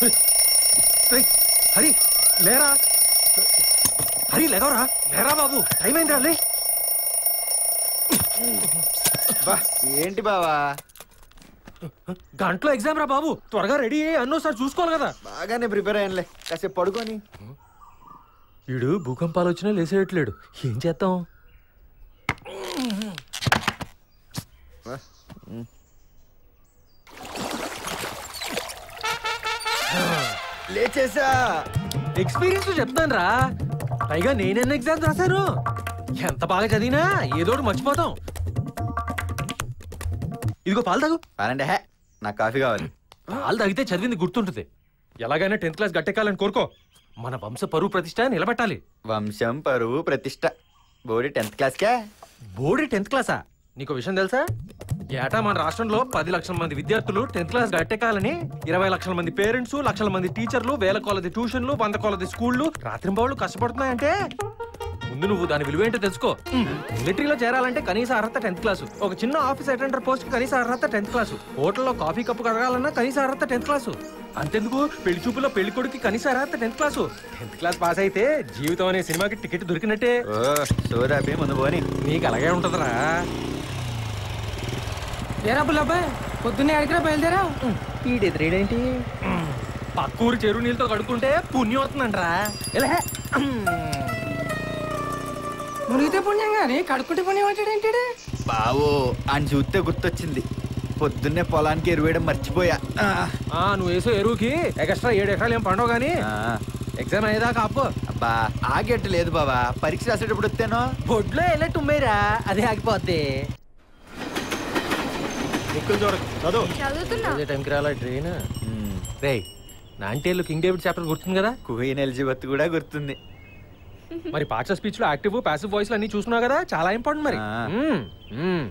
రేయ్, హరి లేరా హరి లేవరా లేరా బాబు టైం అయిందిరా లే బా ఏంటి బావా గంటలో ఎగ్జామ్ రా బాబు త్వరగా రెడీ అయ్యి అన్నోసారి చూసుకోవాలి కదా బాగానే ప్రిపేర్ అయ్యానులే కాసేపు పడుకొని వీడు భూకంపాలు వచ్చినా లేసేయట్లేడు ఏం చేద్దాం లేచేసా ఎక్స్పీరియన్స్ చెప్తాను రా పైగా నేనెన్న ఎగ్జామ్స్ రాశాను ఎంత బాగా చదివినా ఏదో ఒకటి మర్చిపోతాం ఇదిగో పాలు తాగు అలాంటి హే నాకు కాఫీ కావాలి పాలు తాగితే చదివింది గుర్తుంటుంది ఎలాగైనా టెన్త్ క్లాస్ గట్టెక్కాలని కోరుకో మన వంశ పరువు ప్రతిష్ట నిలబెట్టాలి వంశం పరువు ప్రతిష్ట బోడి టెన్త్ క్లాస్కే బోర్డు టెన్త్ క్లాసా నీకు విషయం తెలుసా ఏటా మన రాష్ట్రంలో పది లక్షల మంది విద్యార్థులు టెన్త్ క్లాస్ గట్టెక్కాలని ఇరవై లక్షల మంది పేరెంట్స్ లక్షల మంది టీచర్లు వేల కొలది ట్యూషన్లు వంద కొలది స్కూళ్ళు రాత్రింబావులు కష్టపడుతున్నాయంటే ముందు నువ్వు దాని విలువ ఏంటో తెలుసుకో మిలిటరీలో చేరాలంటే కనీస అర్హత టెన్త్ క్లాసు ఒక చిన్న ఆఫీస్ అటెండర్ పోస్ట్ కనీస అర్హత టెన్త్ క్లాసు హోటల్లో కాఫీ కప్పు కడగాలన్నా కనీస అర్హత టెన్త్ క్లాసు అంతెందుకు పెళ్లి చూపులో పెళ్లి కొడుకు కనీస అర్హత tenth class tenth class pass అయితే జీవితం అనే సినిమాకి టికెట్ దొరికినట్టే ఓ సోదాపి ముందు పోని నీకు అలాగే ఉంటదిరా ఏరా బుల్లబ్బాయ్ పొద్దున్నే అడిగిరా బయలుదేరా ఏంటి పక్కూరు చెరువు నీళ్ళతో కడుక్కుంటే పుణ్యం అవుతుందంట్రా ఎలా మునిగితే పుణ్యం కానీ కడుక్కుంటే పుణ్యం అంటాడేంటి బావో అని చూస్తే గుర్తొచ్చింది పొద్దున్నే పొలానికి ఎరువేయడం మర్చిపోయా ఆ, ఆ నువ్వు వేసే ఎరువుకి ఎక్స్ట్రా ఏడు ఎకరాలు ఏం పండవు కానీ ఆ, ఎగ్జామ్ అయ్యేదాకా అప్పు అబ్బా ఆగేట్టు లేదు బావా పరీక్ష రాసేటప్పుడు వస్తేనో బొడ్లో వెళ్ళట్టు ఉమ్మేరా అదే ఆగిపోద్ది దిక్కులు చూడకు చదువు చదువుతున్నా అదే టైంకి రాలా ట్రైన్ ఉమ్, రే నాంటేళ్ళు కింగ్ డేవిడ్ చాప్టర్ గుర్తుంది కదా కుహీన్ ఎలిజబెత్ కూడా గుర్తుంది మరి పార్ట్స్ స్పీచ్ లో యాక్టివ్ పాసివ్ వాయిస్ అన్ని చూసుకున్నావు కదా చాలా ఇంపార్టెంట్ మరి ఆ. మ్మ్. మ్మ్.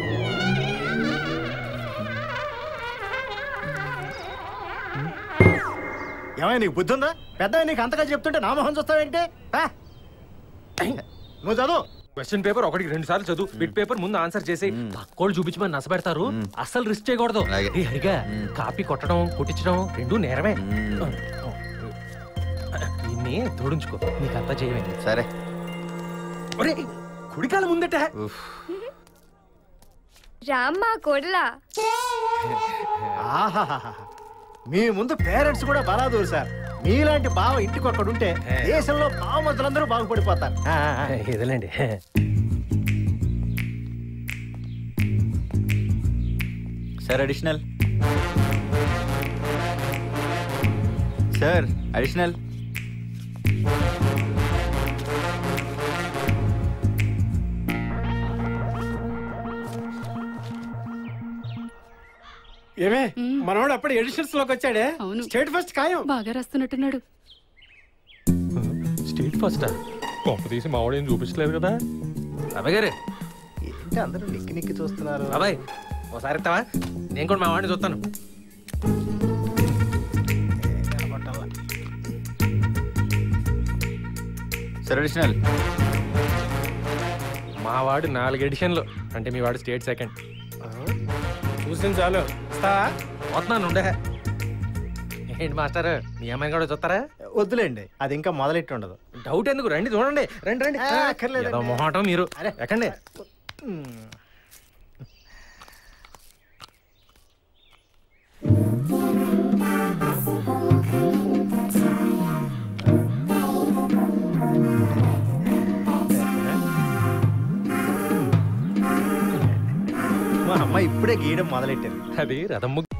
ఏమైనా నీకు బుద్ధి ఉందా పెద్ద నీకు అంతగా చెప్తుంటే నా మొహం చూస్తావేంటి ఆ? నువ్వు చదువు క్వశ్చన్ పేపర్ ఒకటికి రెండు సార్లు చదువు బిట్ పేపర్ ముందు ఆన్సర్ చేసి పక్కోళ్ళు చూపించమని నసపెడతారు అస్సలు రిస్క్ చేయకూడదు అలాగే. ఏ హరిగా కాపీ కొట్టడం కొట్టించడం రెండు నేరమే మ్మ్. ఇన్ని తోడించుకో నీకు అంతా చేయమే సరే ఒరే కుడికాల ముందట ఉఫ్. రామ్మా కొడలా ఆహాహాహా. మీ ముందు పేరెంట్స్ కూడా బలాదూరు సార్ మీలాంటి బావ ఇంటికి ఒక్కడు ఉంటే దేశంలో బావమతులందరూ బాగుపడిపోతారు ఆ, ఆ, ఆ. ఇదేలేండి సార్ అడిషనల్ సార్ అడిషనల్ ఏమే మనోడు అప్పుడు ఎడిషన్స్ లోకి వచ్చాడే అవును. స్టేట్ ఫస్ట్ ఖాయం బాగా రాస్తున్నట్టున్నాడు స్టేట్ ఫస్ట్ కొంప తీసి మావాడేం చూపించలేదు కదా బాబాయ్ గారు ఏంటి అందరూ నిక్కి నిక్కి చూస్తున్నారు బాబాయ్ ఒకసారి ఇస్తావా నేను కూడా మా వాడిని చూస్తాను సార్ అడిషనల్ మా వాడు నాలుగు ఎడిషన్లు అంటే మీ వాడు స్టేట్ సెకండ్ చూసింది చాలు ఇస్తావా? వస్తున్నాను ఉండే ఏంటి మాస్టర్ మీ అమ్మాయిని కూడా చూస్తారా వద్దులేండి అది ఇంకా మొదలెట్టి ఉండదు డౌట్ ఎందుకు రండి చూడండి రండి రండి ఆ, అక్కర్లేదండి. ఏదో మొహాటం మీరు అరే. ఎక్కండి మా అమ్మ ఇప్పుడే గీయడం మొదలెట్టింది అది రథం ముగ్గు